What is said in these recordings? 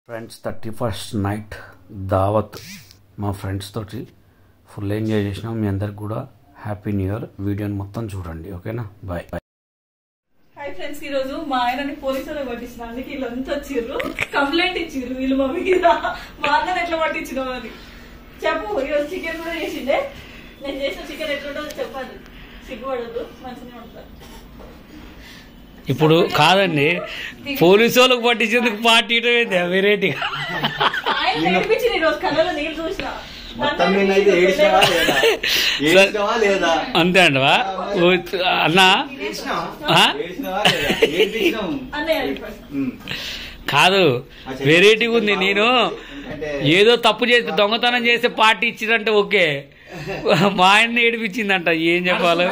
Friends thirty first night దావత్ మా friends తోటి ఫుల్ ఎంజాయ్ చేసినాం మీ అందరికి కూడా హ్యాపీ న్యూ ఇయర్ వీడియోని మొత్తం చూడండి ఓకేనా బాయ్ బాయ్ హాయ్ ఫ్రెండ్స్ ఈ రోజు మా ఆయనని పోలీసులు పట్టించిన అందుకే వీళ్ళంతా వచ్చిర్రు కంప్లైంట్ ఇచ్చిర్రు వీళ్ళు మా మీద మా అన్నని ఎట్లా పట్టించినావు అని చెప్పు ఈరోజు చికెన్ కూడా చేసిండే నేను చేసిన చికెన్ ఎట్లుంటుందో చెప్పాలి సిగ్గుపడద్దు మంచిగా ఉంటాను ఇప్పుడు కాదండి పోలీసు వాళ్ళకి పట్టించేందుకు పార్టీ వెరైటీగా ఆయన నేర్పించింది ఈరోజు కళ్ళలో నీళ్ళు చూసిన మొత్తం మీద అయితే ఏడ్చినావా లేదా ఏడ్చినావా లేదా అంతే అంటవా అన్నా ఆ? ఏడ్చినావా లేదా ఏడ్పించినాం అన్నయ్య చెప్పండి ఉమ్. కాదు వెరైటీగా ఉంది నేను అంటే ఏదో తప్పు చేసి దొంగతనం చేస్తే పార్టీ ఇచ్చిరంటే ఓకే మా ఆయన్ని ఏడిపించిందంట ఏం చెప్పాలి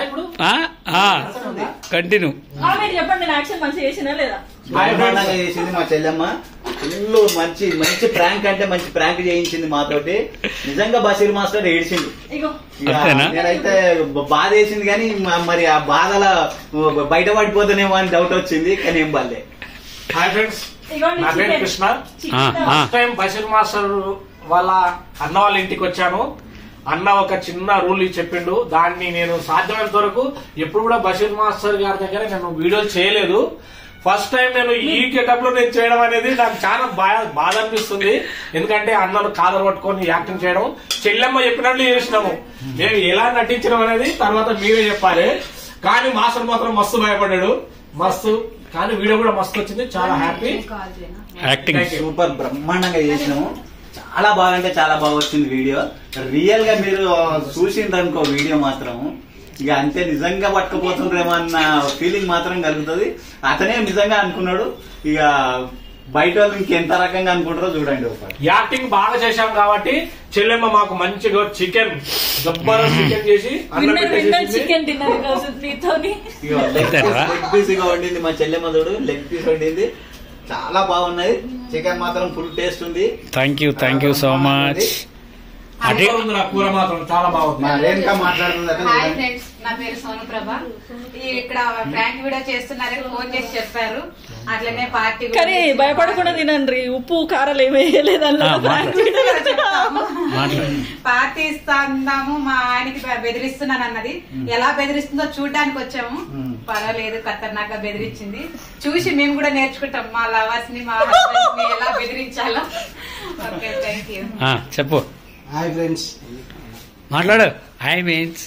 కంటిన్యూ ఆ, మీరు చెప్పండి నేను యాక్షన్ మంచిగా చేసినా లేదా బ్రహ్మాండంగా చేసింది మా చెల్లెమ్మ ఫుల్ మంచి మంచి ప్రాంక్ అంటే మంచి ప్రాంక్ చేయించింది మాతోటి నిజంగా బషీర్ మాస్టర్ ఏడ్చిండు ఇగో ఇక అంతేనా? నేనైతే బ- బాధ వేసింది కానీ మ- మరి ఆ బాధల బయట పడిపోతానేమో అని డౌట్ వచ్చింది కానీ ఏం బాలే హాయ్ ఫ్రెండ్స్ ఇగోండి నా పేరు చికెన్ కృష్ణ ఆ, చికెన్ ఆ. ఫస్ట్ టైం బషీర్ మాస్టర్ వాళ్ళ అన్న వాళ్ళ ఇంటికి వచ్చాను అన్న ఒక చిన్న రూల్ చెప్పిండు దాన్ని నేను సాధ్యమైనంత వరకు ఎప్పుడు కూడా బషీర్ మాస్టర్ గారి దగ్గర నేను వీడియోలు చేయలేదు ఫస్ట్ టైం నేను ఈ గెటప్ లో నేను చేయడం అనేది నాకు చాలా బాధ బాధ అనిపిస్తుంది ఎందుకంటే అన్నను కాలర్ పట్టుకొని యాక్టింగ్ చేయడం చెల్లెమ్మ చెప్పినట్లు చేసినాము మేము ఎలా నటించడం అనేది తర్వాత మీరే చెప్పాలి కానీ మాస్టర్ మాత్రం మస్తు భయపడ్డాడు మస్తు కానీ వీడియో కూడా మస్తు వచ్చింది చాలా happy acting Thank you. Super బ్రహ్మాండంగా చేసినాము చాలా బాగా అంటే చాలా బాగా వచ్చింది వీడియో రియల్ గా మీరు చూసిండ్రనుకో వీడియో మాత్రం ఇక అంతే నిజంగా పట్టుకుపోతుండ్రేమో అన్న ఫీలింగ్ మాత్రం కలుగుతుంది అతనే నిజంగా అనుకున్నాడు ఇక బయట వాళ్ళు ఇంకెంత రకంగా అనుకుంటారో చూడండి ఒకసారి యాక్టింగ్ బాగా చేశాం కాబట్టి చెల్లెమ్మ మాకు మంచిగా చికెన్ జబ్బర్ చికెన్ చేసి అన్నం విన్నర్ విన్నర్ పెట్టేసింది. చికెన్ డిన్నర్ ఈరోజు నీతోని ఇగో లెగ్ అంతేనా? లెగ్ పీస్ గా వండింది మా చెల్లెమ్మ చూడు లెగ్ పీస్ వండింది చాలా బాగున్నది చికెన్ మాత్రం ఫుల్ టేస్ట్ ఉంది thank you thank you so much అదే సూపర్ ఉంది నా కూర మాత్రం చాలా బాగుంది మా రేణుక మాట్లాడుతుందట హాయ్ చూడండి. ఫ్రెండ్స్ నా పేరు సోను ప్రభ ఈ ఇక్కడ ప్రాంక్ వీడియో చేస్తున్నారని ఫోన్ చేసి చెప్పారు అట్లనే పార్టీ కూడా కానీ భయపడకుండా తినండి ఉప్పు కారాలు ఏమి వేయలేదని ఆ, మాట్లాడు. మాట్లాడు పార్టీ ఇస్తాము మా ఆయనకి బె- బెదిరిస్తున్నాను అన్నది ఎలా బెదిరిస్తుందో చూడడానికి వచ్చాము పర్వాలేదు ఖతర్నాక్ గా బెదిరించింది చూసి మేము కూడా నేర్చుకుంటాం మా లవర్స్ ని మా హస్బెండ్స్ ని ఎలా బెదిరించాలో ఓకే థ్యాంక్ యూ ఆ, చెప్పు హాయ్ ఫ్రెండ్స్ మాట్లాడు ఐ మీన్స్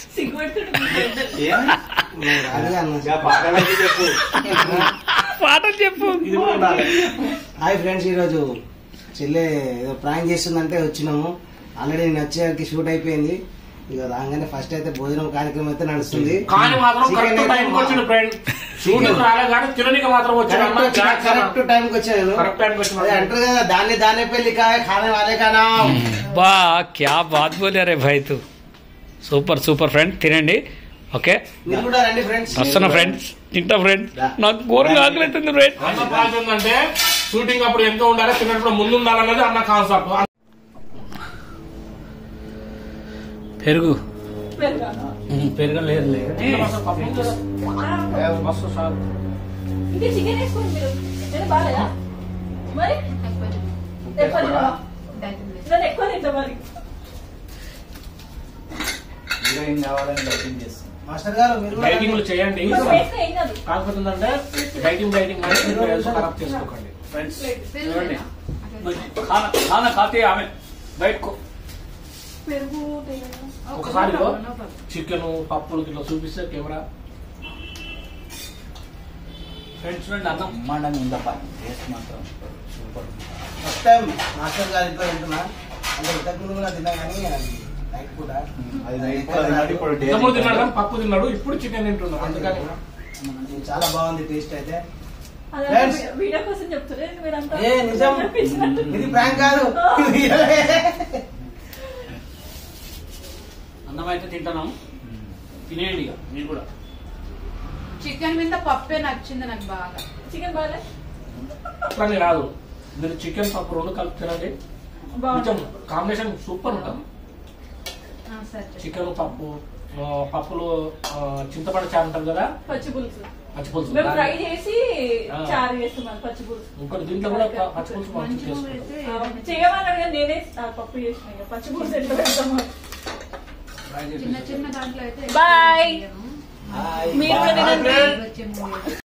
ఏం? అదే అన్న ఇక పాటలకి చెప్పు పాటలు చెప్పు ఇది కూడా ఉండాలి. హాయ్ ఫ్రెండ్స్ ఈరోజు చెల్లె ఏదో ప్రాంక్ చేస్తుందంటే వచ్చినాము ఆల్రెడీ నేను వచ్చేకి షూట్ అయిపోయింది ఇక రాగానే ఫస్ట్ అయితే భోజనం కార్యక్రమం అయితే నడుస్తుంది కానీ మాత్రం Chicken కరెక్ట్ అయితే టైం వచ్చిన ఫ్రెండ్ షూటింగ్ రాలే కానీ తినడానికి మాత్రం వచ్చాడు అన్న. కరెక్ట్ కరెక్ట్ టైం కి వచ్చాను Correct time కి వచ్చాను. అదే అంటారు కదా దాన్ని దానే పెళ్లి కాయ ఖానే వాలే కానా బా క్యా బాత్ బోలే రే భాయ్ తు సూపర్ సూపర్ ఫ్రెండ్ తినండి ఓకే మీరు కూడా రండి ఫ్రెండ్స్ వస్తున్నా ఫ్రెండ్స్ తింటా ఫ్రెండ్స్ నాకు ఘోరంగా ఆకలి అవుతుంది ఫ్రెండ్ అన్న ప్రాంతం ఏంటంటే షూటింగ్ అప్పుడు ఎంత ఉండాలి తిన్నప్పుడు ముందు ఉండాలన్నది అన్న కాన్సెప్ట్ పెరుగు పెరుగు లేదు మస్తు సార్ ఇది చికెన్ వేసుకోండి మీరు నేను బాగాలేదా మరి ఎక్కువ తినవా? నేను ఎక్కువ తింటా మరి హీరోయిన్ కావాలని డబ్బింగ్ చేస్తుంది మాస్టర్ గారు మీరు కూడా డైటింగ్ రండి. చేయండి కొంచెం వేస్తే ఏం కాదు కాకపోతే ఏంటంటే డైటింగ్ డైటింగ్ ఖరాబ్ చేసుకోకండి खाना खाना खाते हैं हमें बैठ को పెరుగు ఒకసారి చికెన్ పప్పులు ఇట్లా చూపిస్తే కెమెరా ఫ్రెండ్స్ ఫ్రెండ్ అన్నం బ్రహ్మాండంగా ఉందప్ప టేస్ట్ మాత్రం సూపర్ ఫస్ట్ టైం మాస్టర్ గారి ఇంట్లో తింటున్నా అంటే ఇంతకు ముందు కూడా తిన్నా కానీ అది నైట్ పూట అది నైట్ పూట తిన్నాడు, ఇప్పుడు డే తమ్ముడు తిన్నాడు తింటాడు. కానీ పప్పు తిన్నాడు ఇప్పుడు చికెన్ తింటున్నాడు అందుకని ఇది చాలా బాగుంది టేస్ట్ అయితే అదంతా Friends. వీ- వీడియో కోసం చెప్తున్నారు మీరంతా ఏ నిజం అనిపించినట్టు. ఇది ప్రాంక్ కాదు అన్నం అయితే తింటున్నాం తినేయండి ఇక మీరు కూడా చికెన్ మీద పప్పే నచ్చింది నాకు బాగా చికెన్ బాగాలే అట్లని రాదు మీరు చికెన్ పప్పు రెండు కలిపి తినండి కొంచెం బాగుంటుంది కాంబినేషన్ సూపర్ ఉంటుంది ఆ, సరే చికెన్ పప్పు ఆ, పప్పులు ఆ, చింతపండు చారు ఉంటుంది కదా పచ్చి పులుసు పచ్చి పులుసు మేము ఫ్రై చేసి ఆ. చారు చేస్తున్నాం పచ్చి పులుసు ఇంకోటి దీంట్లో కూడా ప- పచ్చి పులుసు మంచిగా చేసుకుంటాం. చేయమన్నాడు కానీ నేనే ఆ పప్పు చేసిన ఇక పచ్చి పులుసు ఎట్లా పెడతాము ఫ్రై చేసి చిన్న చిన్న దాంట్లో అయితే బాయ్ హాయ్ మీరు కూడా తినండి వచ్చే మూవీ